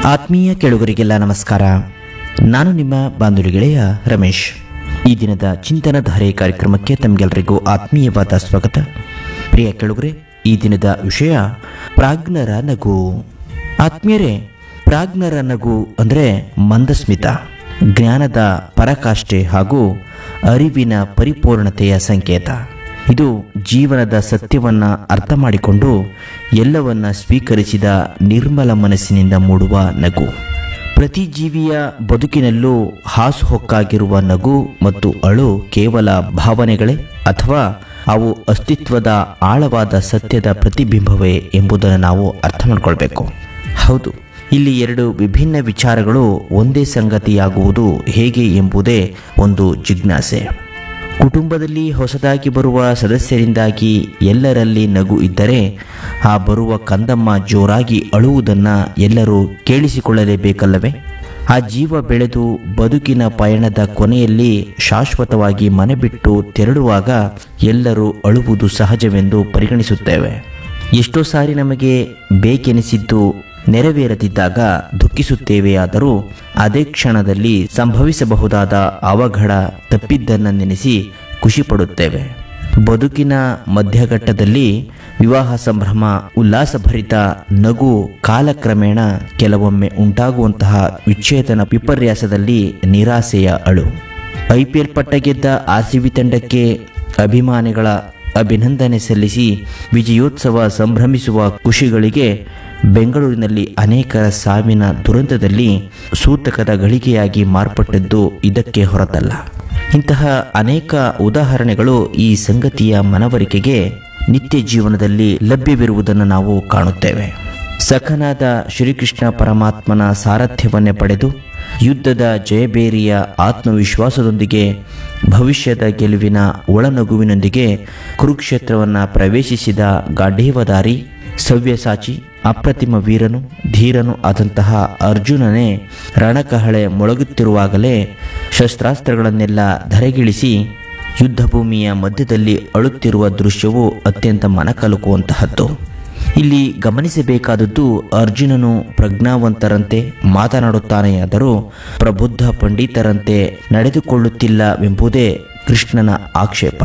ಆತ್ಮೀಯ ಕೆಳುಗರಿಗೆಲ್ಲ ನಮಸ್ಕಾರ ನಾನು ನಿಮ್ಮ ಬಾಂಧವ್ಯ ಗೆಳೆಯ ರಮೇಶ್ ಈ ದಿನದ ಚಿಂತನ ಧಾರೆ ಕಾರ್ಯಕ್ರಮಕ್ಕೆ ತಮಗೆಲ್ಲರಿಗೂ ಆತ್ಮೀಯವಾದ ಸ್ವಾಗತ ಪ್ರಿಯ ಕೆಳುಗರೆ ಈ ದಿನದ ವಿಷಯ ಪ್ರಾಜ್ಞರ ನಗು ಆತ್ಮೀಯರೇ ಪ್ರಾಜ್ಞರ ನಗು ಅಂದರೆ ಮಂದಸ್ಮಿತ ಜ್ಞಾನದ ಪರಾಕಾಷ್ಠೆ ಹಾಗೂ ಅರಿವಿನ ಪರಿಪೂರ್ಣತೆಯ ಸಂಕೇತ ಇದು ಜೀವನದ ಸತ್ಯವನ್ನ ಅರ್ಥ ಮಾಡಿಕೊಂಡು ಎಲ್ಲವನ್ನ ಸ್ವೀಕರಿಸಿದ ನಿರ್ಮಲ ಮನಸ್ಸಿನಿಂದ ಮೂಡುವ ನಗು ಪ್ರತಿ ಜೀವಿಯ ಬದುಕಿನಲ್ಲೂ ಹಾಸುಹೊಕ್ಕಾಗಿರುವ ನಗು ಮತ್ತು ಅಳು ಕೇವಲ ಭಾವನೆಗಳೇ ಅಥವಾ ಅವು ಅಸ್ತಿತ್ವದ ಆಳವಾದ ಸತ್ಯದ ಪ್ರತಿಬಿಂಬವೇ ಎಂಬುದನ್ನು ನಾವು ಅರ್ಥ ಮಾಡ್ಕೊಳ್ಬೇಕು ಹೌದು ಇಲ್ಲಿ ಎರಡು ವಿಭಿನ್ನ ವಿಚಾರಗಳು ಒಂದೇ ಸಂಗತಿಯಾಗುವುದು ಹೇಗೆ ಎಂಬುದೇ ಒಂದು ಜಿಜ್ಞಾಸೆ ಕುಟುಂಬದಲ್ಲಿ ಹೊಸದಾಗಿ ಬರುವ ಸದಸ್ಯರಿಂದಾಗಿ ಎಲ್ಲರಲ್ಲಿ ನಗು ಇದ್ದರೆ ಆ ಬರುವ ಕಂದಮ್ಮ ಜೋರಾಗಿ ಅಳುವುದನ್ನು ಎಲ್ಲರೂ ಕೇಳಿಸಿಕೊಳ್ಳಲೇಬೇಕಲ್ಲವೇ ಆ ಜೀವ ಬೆಳೆದು ಬದುಕಿನ ಪಯಣದ ಕೊನೆಯಲ್ಲಿ ಶಾಶ್ವತವಾಗಿ ಮನೆ ಬಿಟ್ಟು ತೆರಳುವಾಗ ಎಲ್ಲರೂ ಅಳುವುದು ಸಹಜವೆಂದು ಪರಿಗಣಿಸುತ್ತೇವೆ ಎಷ್ಟೋ ಸಾರಿ ನಮಗೆ ಬೇಕೆನಿಸಿದ್ದು ನೆರವೇರದಿದ್ದಾಗ ದುಃಖಿಸುತ್ತೇವೆಯಾದರೂ ಅದೇ ಕ್ಷಣದಲ್ಲಿ ಸಂಭವಿಸಬಹುದಾದ ಅವಘಡ ತಪ್ಪಿದ್ದನ್ನು ನೆನೆಸಿ ಖುಷಿಪಡುತ್ತೇವೆ ಬದುಕಿನ ಮಧ್ಯಘಟ್ಟದಲ್ಲಿ ವಿವಾಹ ಸಂಭ್ರಮ ಉಲ್ಲಾಸಭರಿತ ನಗು ಕಾಲಕ್ರಮೇಣ ಕೆಲವೊಮ್ಮೆ ಉಂಟಾಗುವಂತಹ ವಿಚ್ಛೇದನ ವಿಪರ್ಯಾಸದಲ್ಲಿ ನಿರಾಸೆಯ ಅಳು ಐ ಪಿ ಎಲ್ ಪಟ್ಟ ಗೆದ್ದ ಆರ್ ಸಿ ಬಿ ತಂಡಕ್ಕೆ ಅಭಿಮಾನಿಗಳ ಅಭಿನಂದನೆ ಸಲ್ಲಿಸಿ ವಿಜಯೋತ್ಸವ ಸಂಭ್ರಮಿಸುವ ಖುಷಿಗಳಿಗೆ ಬೆಂಗಳೂರಿನಲ್ಲಿ ಅನೇಕರ ಸಾವಿನ ದುರಂತದಲ್ಲಿ ಸೂತಕದ ಗಳಿಗೆಯಾಗಿ ಮಾರ್ಪಟ್ಟದ್ದು ಇದಕ್ಕೆ ಹೊರತಲ್ಲ ಇಂತಹ ಅನೇಕ ಉದಾಹರಣೆಗಳು ಈ ಸಂಗತಿಯ ಮನವರಿಕೆಗೆ ನಿತ್ಯ ಜೀವನದಲ್ಲಿ ಲಭ್ಯವಿರುವುದನ್ನು ನಾವು ಕಾಣುತ್ತೇವೆ ಸಖನಾದ ಶ್ರೀಕೃಷ್ಣ ಪರಮಾತ್ಮನ ಸಾರಥ್ಯವನ್ನೇ ಪಡೆದು ಯುದ್ಧದ ಜಯಬೇರಿಯ ಆತ್ಮವಿಶ್ವಾಸದೊಂದಿಗೆ ಭವಿಷ್ಯದ ಗೆಲುವಿನ ಒಳನಗುವಿನೊಂದಿಗೆ ಕುರುಕ್ಷೇತ್ರವನ್ನು ಪ್ರವೇಶಿಸಿದ ಗಾಂಧೀವದಾರಿ ಸವ್ಯಸಾಚಿ ಅಪ್ರತಿಮ ವೀರನು ಧೀರನು ಆದಂತಹ ಅರ್ಜುನನೇ ರಣಕಹಳೆ ಮೊಳಗುತ್ತಿರುವಾಗಲೇ ಶಸ್ತ್ರಾಸ್ತ್ರಗಳನ್ನೆಲ್ಲ ಧರೆಗಿಳಿಸಿ ಯುದ್ಧಭೂಮಿಯ ಮಧ್ಯದಲ್ಲಿ ಅಳುತ್ತಿರುವ ದೃಶ್ಯವು ಅತ್ಯಂತ ಮನಕಲುಕುವಂತಹದ್ದು ಇಲ್ಲಿ ಗಮನಿಸಬೇಕಾದದ್ದು ಅರ್ಜುನನು ಪ್ರಜ್ಞಾವಂತರಂತೆ ಮಾತನಾಡುತ್ತಾನೆಯಾದರೂ ಪ್ರಬುದ್ಧ ಪಂಡಿತರಂತೆ ನಡೆದುಕೊಳ್ಳುತ್ತಿಲ್ಲವೆಂಬುದೇ ಕೃಷ್ಣನ ಆಕ್ಷೇಪ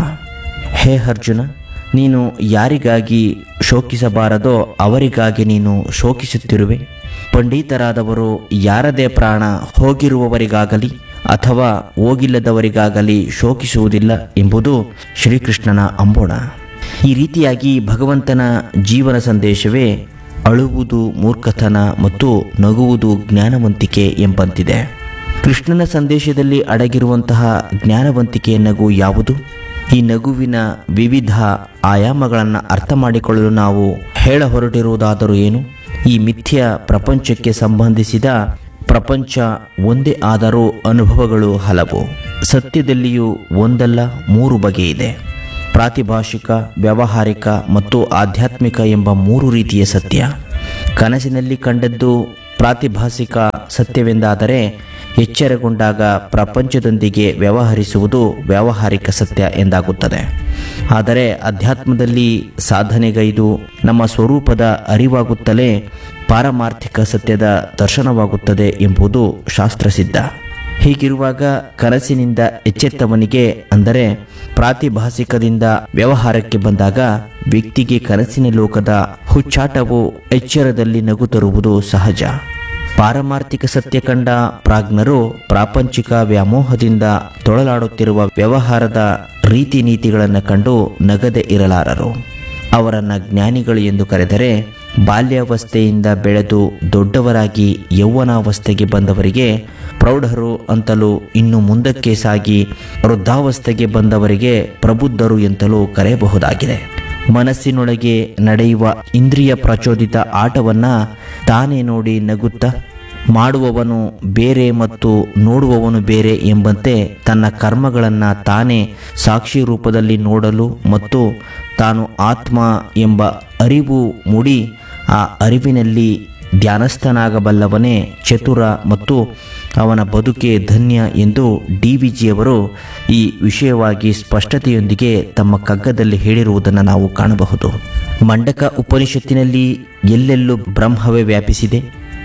ಹೇ ಅರ್ಜುನ ನೀನು ಯಾರಿಗಾಗಿ ಶೋಕಿಸಬಾರದೋ ಅವರಿಗಾಗಿ ನೀನು ಶೋಕಿಸುತ್ತಿರುವೆ ಪಂಡಿತರಾದವರು ಯಾರದೇ ಪ್ರಾಣ ಹೋಗಿರುವವರಿಗಾಗಲಿ ಅಥವಾ ಹೋಗಿಲ್ಲದವರಿಗಾಗಲಿ ಶೋಕಿಸುವುದಿಲ್ಲ ಎಂಬುದು ಶ್ರೀಕೃಷ್ಣನ ಅಂಬೋಣ ಈ ರೀತಿಯಾಗಿ ಭಗವಂತನ ಜೀವನ ಸಂದೇಶವೇ ಅಳುವುದು ಮೂರ್ಖತನ ಮತ್ತು ನಗುವುದು ಜ್ಞಾನವಂತಿಕೆ ಎಂಬಂತಿದೆ ಕೃಷ್ಣನ ಸಂದೇಶದಲ್ಲಿ ಅಡಗಿರುವಂತಹ ಜ್ಞಾನವಂತಿಕೆಯ ನಗು ಯಾವುದು ಈ ನಗುವಿನ ವಿವಿಧ ಆಯಾಮಗಳನ್ನು ಅರ್ಥ ಮಾಡಿಕೊಳ್ಳಲು ನಾವು ಹೇಳ ಹೊರಟಿರುವುದಾದರೂ ಏನು ಈ ಮಿಥ್ಯ ಪ್ರಪಂಚಕ್ಕೆ ಸಂಬಂಧಿಸಿದ ಪ್ರಪಂಚ ಒಂದೇ ಆದರೂ ಅನುಭವಗಳು ಹಲವು ಸತ್ಯದಲ್ಲಿಯೂ ಒಂದಲ್ಲ ಮೂರು ಬಗೆ ಇದೆ ಪ್ರಾತಿಭಾಷಿಕ ವ್ಯಾವಹಾರಿಕ ಮತ್ತು ಆಧ್ಯಾತ್ಮಿಕ ಎಂಬ ಮೂರು ರೀತಿಯ ಸತ್ಯ ಕನಸಿನಲ್ಲಿ ಕಂಡದ್ದು ಪ್ರಾತಿಭಾಸಿಕ ಸತ್ಯವೆಂದಾದರೆ ಎಚ್ಚರಗೊಂಡಾಗ ಪ್ರಪಂಚದೊಂದಿಗೆ ವ್ಯವಹರಿಸುವುದು ವ್ಯಾವಹಾರಿಕ ಸತ್ಯ ಎಂದಾಗುತ್ತದೆ ಆದರೆ ಅಧ್ಯಾತ್ಮದಲ್ಲಿ ಸಾಧನೆಗೈದು ನಮ್ಮ ಸ್ವರೂಪದ ಅರಿವಾಗುತ್ತಲೇ ಪಾರಮಾರ್ಥಿಕ ಸತ್ಯದ ದರ್ಶನವಾಗುತ್ತದೆ ಎಂಬುದು ಶಾಸ್ತ್ರಸಿದ್ಧ ಹೀಗಿರುವಾಗ ಕನಸಿನಿಂದ ಎಚ್ಚೆತ್ತವನಿಗೆ ಅಂದರೆ ಪ್ರಾತಿಭಾಸಿಕದಿಂದ ವ್ಯವಹಾರಕ್ಕೆ ಬಂದಾಗ ವ್ಯಕ್ತಿಗೆ ಕನಸಿನ ಲೋಕದ ಹುಚ್ಚಾಟವು ಎಚ್ಚರದಲ್ಲಿ ನಗು ತರುವುದು ಸಹಜ ಪಾರಮಾರ್ಥಿಕ ಸತ್ಯ ಕಂಡ ಪ್ರಾಜ್ಞರು ಪ್ರಾಪಂಚಿಕ ವ್ಯಾಮೋಹದಿಂದ ತೊಳಲಾಡುತ್ತಿರುವ ವ್ಯವಹಾರದ ರೀತಿ ನೀತಿಗಳನ್ನು ಕಂಡು ನಗದೆ ಇರಲಾರರು ಅವರನ್ನು ಜ್ಞಾನಿಗಳು ಎಂದು ಕರೆದರೆ ಬಾಲ್ಯಾವಸ್ಥೆಯಿಂದ ಬೆಳೆದು ದೊಡ್ಡವರಾಗಿ ಯೌವನಾವಸ್ಥೆಗೆ ಬಂದವರಿಗೆ ಪ್ರೌಢರು ಅಂತಲೂ ಇನ್ನು ಮುಂದಕ್ಕೆ ಸಾಗಿ ವೃದ್ಧಾವಸ್ಥೆಗೆ ಬಂದವರಿಗೆ ಪ್ರಬುದ್ಧರು ಎಂತಲೂ ಕರೆಯಬಹುದಾಗಿದೆ ಮನಸ್ಸಿನೊಳಗೆ ನಡೆಯುವ ಇಂದ್ರಿಯ ಪ್ರಚೋದಿತ ಆಟವನ್ನ ತಾನೇ ನೋಡಿ ನಗುತ್ತಾ ಮಾಡುವವನು ಬೇರೆ ಮತ್ತು ನೋಡುವವನು ಬೇರೆ ಎಂಬಂತೆ ತನ್ನ ಕರ್ಮಗಳನ್ನು ತಾನೇ ಸಾಕ್ಷಿ ರೂಪದಲ್ಲಿ ನೋಡಲು ಮತ್ತು ತಾನು ಆತ್ಮ ಎಂಬ ಅರಿವು ಮೂಡಿ ಆ ಅರಿವಿನಲ್ಲಿ ಧ್ಯಾನಸ್ಥನಾಗಬಲ್ಲವನೇ ಚತುರ ಮತ್ತು ಅವನ ಬದುಕೆ ಧನ್ಯ ಎಂದು ಡಿ ವಿ ಜಿಯವರು ಈ ವಿಷಯವಾಗಿ ಸ್ಪಷ್ಟತೆಯೊಂದಿಗೆ ತಮ್ಮ ಕಗ್ಗದಲ್ಲಿ ಹೇಳಿರುವುದನ್ನು ನಾವು ಕಾಣಬಹುದು ಮಂಡಕ ಉಪನಿಷತ್ತಿನಲ್ಲಿ ಎಲ್ಲೆಲ್ಲೂ ಬ್ರಹ್ಮವೇ ವ್ಯಾಪಿಸಿದೆ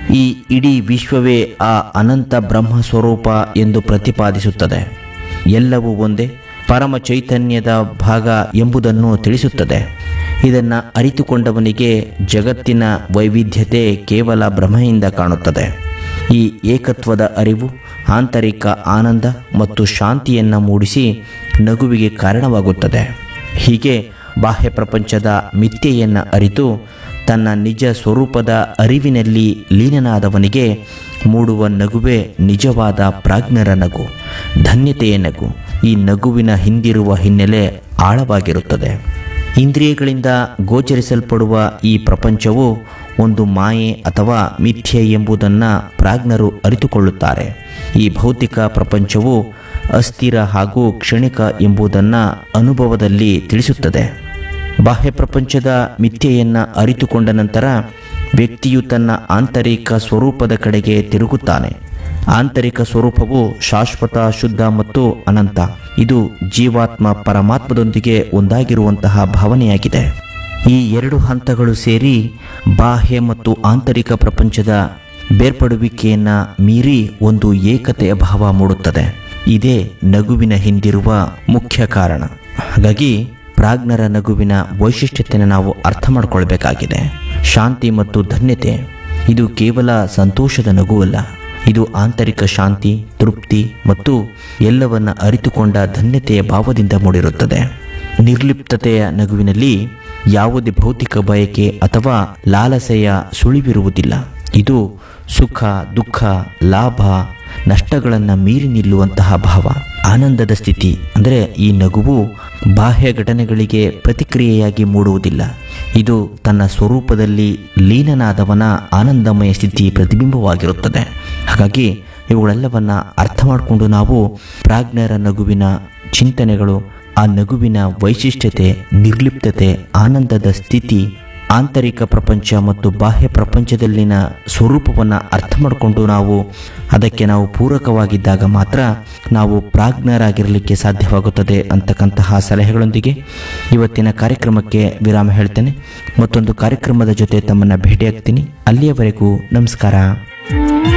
ಈ ಇಡೀ ವಿಶ್ವವೇ ಆ ಅನಂತ ಬ್ರಹ್ಮ ಸ್ವರೂಪ ಎಂದು ಪ್ರತಿಪಾದಿಸುತ್ತದೆ ಎಲ್ಲವೂ ಒಂದೇ ಪರಮ ಚೈತನ್ಯದ ಭಾಗ ಎಂಬುದನ್ನು ತಿಳಿಸುತ್ತದೆ ಇದನ್ನು ಅರಿತುಕೊಂಡವನಿಗೆ ಜಗತ್ತಿನ ವೈವಿಧ್ಯತೆ ಕೇವಲ ಭ್ರಮೆಯಿಂದ ಕಾಣುತ್ತದೆ ಈ ಏಕತ್ವದ ಅರಿವು ಆಂತರಿಕ ಆನಂದ ಮತ್ತು ಶಾಂತಿಯನ್ನು ಮೂಡಿಸಿ ನಗುವಿಗೆ ಕಾರಣವಾಗುತ್ತದೆ ಹೀಗೆ ಬಾಹ್ಯ ಪ್ರಪಂಚದ ಮಿಥ್ಯೆಯನ್ನು ಅರಿತು ತನ್ನ ನಿಜ ಸ್ವರೂಪದ ಅರಿವಿನಲ್ಲಿ ಲೀನನಾದವನಿಗೆ ಮೂಡುವ ನಗುವೇ ನಿಜವಾದ ಪ್ರಾಜ್ಞರ ನಗು ಧನ್ಯತೆಯ ನಗು ಈ ನಗುವಿನ ಹಿಂದಿರುವ ಹಿನ್ನೆಲೆ ಆಳವಾಗಿರುತ್ತದೆ ಇಂದ್ರಿಯಗಳಿಂದ ಗೋಚರಿಸಲ್ಪಡುವ ಈ ಪ್ರಪಂಚವು ಒಂದು ಮಾಯೆ ಅಥವಾ ಮಿಥ್ಯೆ ಎಂಬುದನ್ನು ಪ್ರಾಜ್ಞರು ಅರಿತುಕೊಳ್ಳುತ್ತಾರೆ ಈ ಭೌತಿಕ ಪ್ರಪಂಚವು ಅಸ್ಥಿರ ಹಾಗೂ ಕ್ಷಣಿಕ ಎಂಬುದನ್ನು ಅನುಭವದಲ್ಲಿ ತಿಳಿಸುತ್ತದೆ ಬಾಹ್ಯ ಪ್ರಪಂಚದ ಮಿಥ್ಯೆಯನ್ನು ಅರಿತುಕೊಂಡ ನಂತರ ವ್ಯಕ್ತಿಯು ತನ್ನ ಆಂತರಿಕ ಸ್ವರೂಪದ ಕಡೆಗೆ ತಿರುಗುತ್ತಾನೆ ಆಂತರಿಕ ಸ್ವರೂಪವು ಶಾಶ್ವತ ಶುದ್ಧ ಮತ್ತು ಅನಂತ ಇದು ಜೀವಾತ್ಮ ಪರಮಾತ್ಮದೊಂದಿಗೆ ಒಂದಾಗಿರುವಂತಹ ಭಾವನೆಯಾಗಿದೆ ಈ ಎರಡು ಹಂತಗಳು ಸೇರಿ ಬಾಹ್ಯ ಮತ್ತು ಆಂತರಿಕ ಪ್ರಪಂಚದ ಬೇರ್ಪಡುವಿಕೆಯನ್ನ ಮೀರಿ ಒಂದು ಏಕತೆಯ ಭಾವ ಮೂಡುತ್ತದೆ ಇದೇ ನಗುವಿನ ಹಿಂದಿರುವ ಮುಖ್ಯ ಕಾರಣ ಹಾಗಾಗಿ ಪ್ರಾಜ್ಞರ ನಗುವಿನ ವೈಶಿಷ್ಟ್ಯತೆಯನ್ನು ನಾವು ಅರ್ಥ ಮಾಡಿಕೊಳ್ಬೇಕಾಗಿದೆ ಶಾಂತಿ ಮತ್ತು ಧನ್ಯತೆ ಇದು ಕೇವಲ ಸಂತೋಷದ ನಗುವಲ್ಲ ಇದು ಆಂತರಿಕ ಶಾಂತಿ ತೃಪ್ತಿ ಮತ್ತು ಎಲ್ಲವನ್ನ ಅರಿತುಕೊಂಡ ಧನ್ಯತೆಯ ಭಾವದಿಂದ ಮೂಡಿರುತ್ತದೆ ನಿರ್ಲಿಪ್ತತೆಯ ನಗುವಿನಲ್ಲಿ ಯಾವುದೇ ಭೌತಿಕ ಬಯಕೆ ಅಥವಾ ಲಾಲಸೆಯ ಸುಳಿವಿರುವುದಿಲ್ಲ ಇದು ಸುಖ ದುಃಖ ಲಾಭ ನಷ್ಟಗಳನ್ನು ಮೀರಿ ನಿಲ್ಲುವಂತಹ ಭಾವ ಆನಂದದ ಸ್ಥಿತಿ ಅಂದರೆ ಈ ನಗುವು ಬಾಹ್ಯ ಘಟನೆಗಳಿಗೆ ಪ್ರತಿಕ್ರಿಯೆಯಾಗಿ ಮೂಡುವುದಿಲ್ಲ ಇದು ತನ್ನ ಸ್ವರೂಪದಲ್ಲಿ ಲೀನನಾದವನ ಆನಂದಮಯ ಸ್ಥಿತಿ ಪ್ರತಿಬಿಂಬವಾಗಿರುತ್ತದೆ ಹಾಗಾಗಿ ಇವುಗಳೆಲ್ಲವನ್ನ ಅರ್ಥ ಮಾಡಿಕೊಂಡು ನಾವು ಪ್ರಾಜ್ಞರ ನಗುವಿನ ಚಿಂತನೆಗಳು ಆ ನಗುವಿನ ವೈಶಿಷ್ಟ್ಯತೆ ನಿರ್ಲಿಪ್ತತೆ ಆನಂದದ ಸ್ಥಿತಿ ಆಂತರಿಕ ಪ್ರಪಂಚ ಮತ್ತು ಬಾಹ್ಯ ಪ್ರಪಂಚದಲ್ಲಿನ ಸ್ವರೂಪವನ್ನು ಅರ್ಥ ಮಾಡಿಕೊಂಡು ನಾವು ಅದಕ್ಕೆ ನಾವು ಪೂರಕವಾಗಿದ್ದಾಗ ಮಾತ್ರ ನಾವು ಪ್ರಾಜ್ಞರಾಗಿರಲಿಕ್ಕೆ ಸಾಧ್ಯವಾಗುತ್ತದೆ ಅಂತಕ್ಕಂತಹ ಸಲಹೆಗಳೊಂದಿಗೆ ಇವತ್ತಿನ ಕಾರ್ಯಕ್ರಮಕ್ಕೆ ವಿರಾಮ ಹೇಳ್ತೇನೆ ಮತ್ತೊಂದು ಕಾರ್ಯಕ್ರಮದ ಜೊತೆ ತಮ್ಮನ್ನು ಭೇಟಿಯಾಗ್ತೀನಿ ಅಲ್ಲಿಯವರೆಗೂ ನಮಸ್ಕಾರ